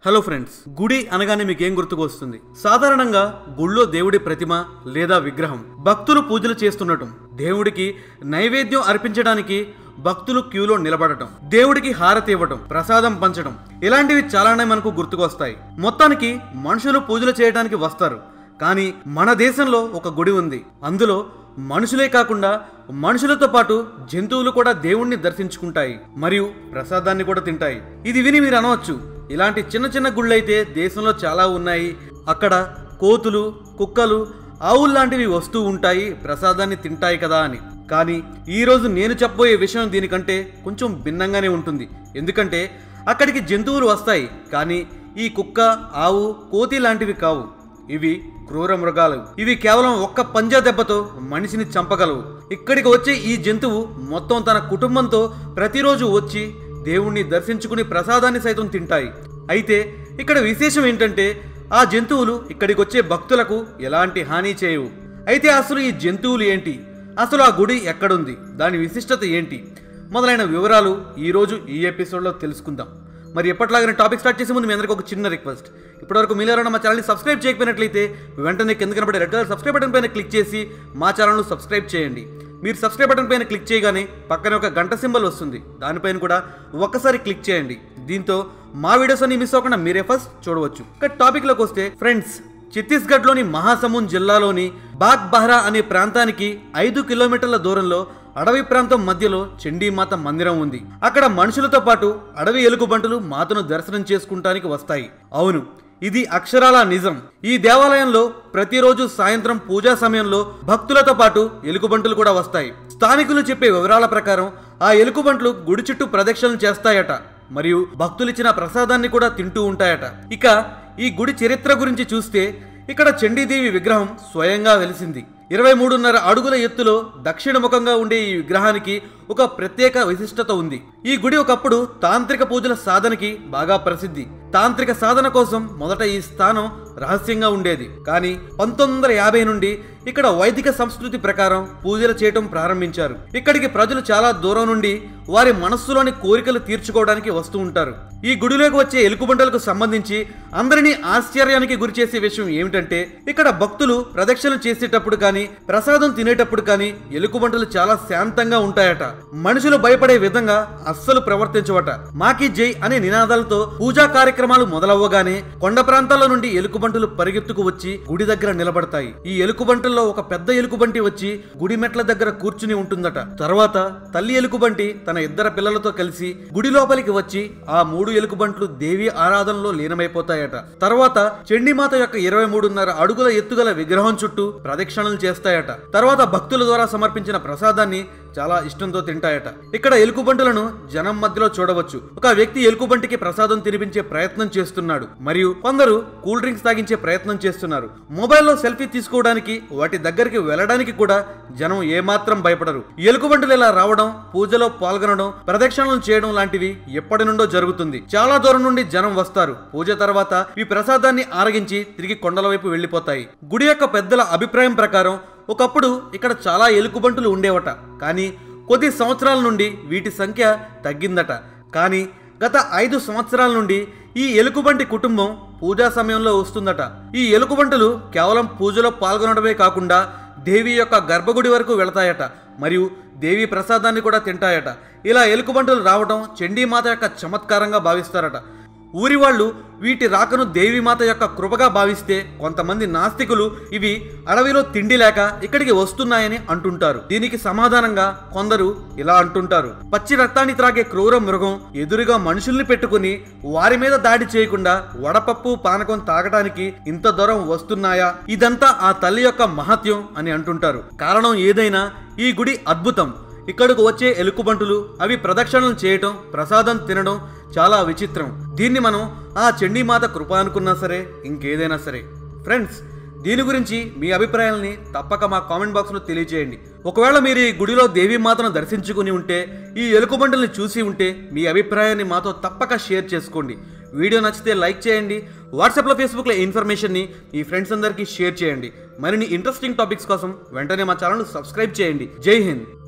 hello friends గుడి అనగానే మీకు ఏం గుర్తుకు వస్తుంది సాధారణంగా గుళ్ళో దేవుడి ప్రతిమ లేదా విగ్రహం భక్తులు పూజలు చేస్తుండటం దేవుడికి నైవేద్యం అర్పించడానికి భక్తులు క్యూలో నిలబడటం దేవుడికి హారతి ఇవ్వటం ప్రసాదం పంచడం ఇలాంటివి చాలానే మనకు గుర్తుకు వస్తాయి మొత్తానికి మనుషులు పూజలు చేయడానికి వస్తారు కానీ మన దేశంలో ఒక గుడి ఉంది అందులో మనుషులే కాకుండా మనుషులతో పాటు జంతువులు కూడా దేవుణ్ణి దర్శించుకుంటాయి మరియు ప్రసాదాన్ని కూడా తింటాయి ఇది విని మీరు అనవచ్చు ఇలాంటి చిన్న చిన్న గుళ్ళైతే దేశంలో చాలా ఉన్నాయి అక్కడ కోతులు కుక్కలు ఆవులు లాంటివి వస్తూ ఉంటాయి ప్రసాదాన్ని తింటాయి కదా అని కానీ ఈరోజు నేను చెప్పబోయే విషయం దీనికంటే కొంచెం భిన్నంగానే ఉంటుంది ఎందుకంటే అక్కడికి జంతువులు వస్తాయి కానీ ఈ కుక్క ఆవు కోతి లాంటివి కావు ఇవి క్రూర మృగాలు ఇవి కేవలం ఒక్క పంజా దెబ్బతో మనిషిని చంపగలవు ఇక్కడికి వచ్చే ఈ జంతువు మొత్తం తన కుటుంబంతో ప్రతిరోజు వచ్చి దేవుణ్ణి దర్శించుకుని ప్రసాదాన్ని సైతం తింటాయి అయితే ఇక్కడ విశేషం ఏంటంటే ఆ జంతువులు ఇక్కడికి వచ్చే భక్తులకు ఎలాంటి హాని చేయవు అయితే అసలు ఈ జంతువులు ఏంటి అసలు ఆ గుడి ఎక్కడుంది దాని విశిష్టత ఏంటి మొదలైన వివరాలు ఈరోజు ఈ ఎపిసోడ్లో తెలుసుకుందాం మరి ఎప్పటిలాగానే టాపిక్ స్టార్ట్ చేసే ముందు మీ అందరికీ ఒక చిన్న రిక్వెస్ట్ ఇప్పటివరకు మీరు ఎవరైనా మా ఛానల్ని సబ్స్క్రైబ్ చేయకపోయినట్లయితే వెంటనే కింద కనబడే రెడ్ కలర్ సబ్స్క్రైబ్ బటన్ పైన క్లిక్ చేసి మా ఛానల్ను సబ్స్క్రైబ్ చేయండి మీరు సబ్స్క్రైబ్ బటన్ పైన క్లిక్ చేయగానే పక్కనే ఒక గంట సింబల్ వస్తుంది దానిపైన కూడా ఒక్కసారి క్లిక్ చేయండి దీంతో మా వీడియోస్ అన్ని మిస్ అవ్వకుండా మీరే ఫస్ట్ చూడవచ్చు ఇక టాపిక్లోకి వస్తే ఫ్రెండ్స్ ఛత్తీస్గఢ్లోని మహాసముంద్ జిల్లాలోని బాగ్ బహ్రా అనే ప్రాంతానికి ఐదు కిలోమీటర్ల దూరంలో అడవి ప్రాంతం మధ్యలో చండీమాత మందిరం ఉంది అక్కడ మనుషులతో పాటు అడవి ఎలుగుబంటులు మాతను దర్శనం చేసుకుంటానికి వస్తాయి అవును ఇది అక్షరాల నిజం ఈ దేవాలయంలో ప్రతిరోజు సాయంత్రం పూజా సమయంలో భక్తులతో పాటు ఎలుగుబంటులు కూడా వస్తాయి స్థానికులు చెప్పే వివరాల ప్రకారం ఆ ఎలుగుబంట్లు గుడి చుట్టూ ప్రదక్షిణలు చేస్తాయట మరియు భక్తులిచ్చిన ప్రసాదాన్ని కూడా తింటూ ఉంటాయట ఇక ఈ గుడి చరిత్ర గురించి చూస్తే ఇక్కడ చండీదేవి విగ్రహం స్వయంగా వెలిసింది ఇరవై మూడున్నర అడుగుల ఎత్తులో దక్షిణముఖంగా ఉండే ఈ విగ్రహానికి ఒక ప్రత్యేక విశిష్టత ఉంది ఈ గుడి ఒకప్పుడు తాంత్రిక పూజల సాధనకి బాగా ప్రసిద్ధి తాంత్రిక సాధన కోసం మొదట ఈ స్థానం రహస్యంగా ఉండేది కానీ పంతొమ్మిది వందల యాభై నుండి ఇక్కడ వైదిక సంస్కృతి ప్రకారం పూజలు చేయటం ప్రారంభించారు ఇక్కడికి ప్రజలు చాలా దూరం నుండి వారి మనస్సులోని కోరికలు తీర్చుకోవడానికి వస్తూ ఉంటారు ఈ గుడిలోకి వచ్చే ఎలుకబంటలకు సంబంధించి అందరినీ ఆశ్చర్యానికి గురి చేసే విషయం ఏమిటంటే ఇక్కడ భక్తులు ప్రదక్షిణలు చేసేటప్పుడు కానీ ప్రసాదం తినేటప్పుడు కానీ ఎలుకబంటలు చాలా శాంతంగా ఉంటాయట మనుషులు భయపడే విధంగా అస్సలు ప్రవర్తించవట మాకి జై అనే నినాదాలతో పూజా కార్యక్రమాలు మొదలవ్వగానే కొండ ప్రాంతాల నుండి ఎలుకబంటులు పరిగెత్తుకు వచ్చి గుడి దగ్గర నిలబడతాయి ఈ ఎలుకబంటుల్లో ఒక పెద్ద ఎలుకబంటి వచ్చి గుడి మెట్ల దగ్గర కూర్చుని ఉంటుందట తర్వాత తల్లి ఎలుకబంటి తన ఇద్దరు పిల్లలతో కలిసి గుడి లోపలికి వచ్చి ఆ మూడు ఎలుకబంట్లు దేవి ఆరాధనలో లీనమైపోతాయట తర్వాత చండీమాత యొక్క ఇరవై మూడున్నర అడుగుల ఎత్తుగల విగ్రహం చుట్టూ ప్రదక్షిణలు చేస్తాయట తర్వాత భక్తుల ద్వారా సమర్పించిన ప్రసాదాన్ని చాలా ఇష్టంతో తింటాయట ఇక్కడ ఎలుకబంటులను జనం మధ్యలో చూడవచ్చు ఒక వ్యక్తి ఎలుకబంటికి ప్రసాదం తినిపించే ప్రయత్నం చేస్తున్నాడు మరియు కొందరు కూల్ డ్రింక్స్ తాగించే ప్రయత్నం చేస్తున్నారు మొబైల్లో సెల్ఫీ తీసుకోవడానికి వాటి దగ్గరికి వెళ్ళడానికి కూడా జనం ఏమాత్రం భయపడరు ఎలుకబంటులు ఇలా రావడం పూజలో పాల్గొనడం ప్రదక్షిణలు చేయడం లాంటివి ఎప్పటి నుండో జరుగుతుంది చాలా దూరం నుండి జనం వస్తారు పూజ తర్వాత ఈ ప్రసాదాన్ని ఆరగించి తిరిగి కొండల వైపు వెళ్లిపోతాయి గుడి యొక్క పెద్దల అభిప్రాయం ప్రకారం ఒకప్పుడు ఇక్కడ చాలా ఎలుకబంటులు ఉండేవట కానీ కొద్ది సంవత్సరాల నుండి వీటి సంఖ్య తగ్గిందట కానీ గత ఐదు సంవత్సరాల నుండి ఈ ఎలుకబంటి కుటుంబం పూజా సమయంలో వస్తుందట ఈ ఎలుకబంటులు కేవలం పూజలో పాల్గొనడమే కాకుండా దేవి యొక్క గర్భగుడి వరకు వెళతాయట మరియు దేవి ప్రసాదాన్ని కూడా తింటాయట ఇలా ఎలుకబంటులు రావడం చండీమాత యొక్క చమత్కారంగా భావిస్తారట ఊరి వాళ్ళు వీటి రాకను దేవిమాత యొక్క కృపగా భావిస్తే కొంతమంది నాస్తికులు ఇవి అడవిలో తిండి లేక ఇక్కడికి వస్తున్నాయని అంటుంటారు దీనికి సమాధానంగా కొందరు ఇలా అంటుంటారు పచ్చి రక్తాన్ని త్రాగే క్రూర మృగం ఎదురుగా మనుషుల్ని పెట్టుకుని వారి మీద దాడి చేయకుండా వడపప్పు పానకం తాగటానికి ఇంత దూరం వస్తున్నాయా ఇదంతా ఆ తల్లి యొక్క మహత్యం అని అంటుంటారు కారణం ఏదైనా ఈ గుడి అద్భుతం ఇక్కడకు వచ్చే ఎలుకబంటులు అవి ప్రదక్షిణలు చేయటం ప్రసాదం తినడం చాలా విచిత్రం దీన్ని మనం ఆ చండీమాత కృప అనుకున్నా సరే ఇంకేదైనా సరే ఫ్రెండ్స్ దీని గురించి మీ అభిప్రాయాలని తప్పక మా కామెంట్ బాక్స్లో తెలియజేయండి ఒకవేళ మీరు ఈ గుడిలో దేవీమాతను దర్శించుకుని ఉంటే ఈ ఎలుకబంటుల్ని చూసి ఉంటే మీ అభిప్రాయాన్ని మాతో తప్పక షేర్ చేసుకోండి వీడియో నచ్చితే లైక్ చేయండి వాట్సాప్లో ఫేస్బుక్లో ఇన్ఫర్మేషన్ని మీ ఫ్రెండ్స్ అందరికీ షేర్ చేయండి మరిన్ని ఇంట్రెస్టింగ్ టాపిక్స్ కోసం వెంటనే మా ఛానల్ సబ్స్క్రైబ్ చేయండి జై హింద్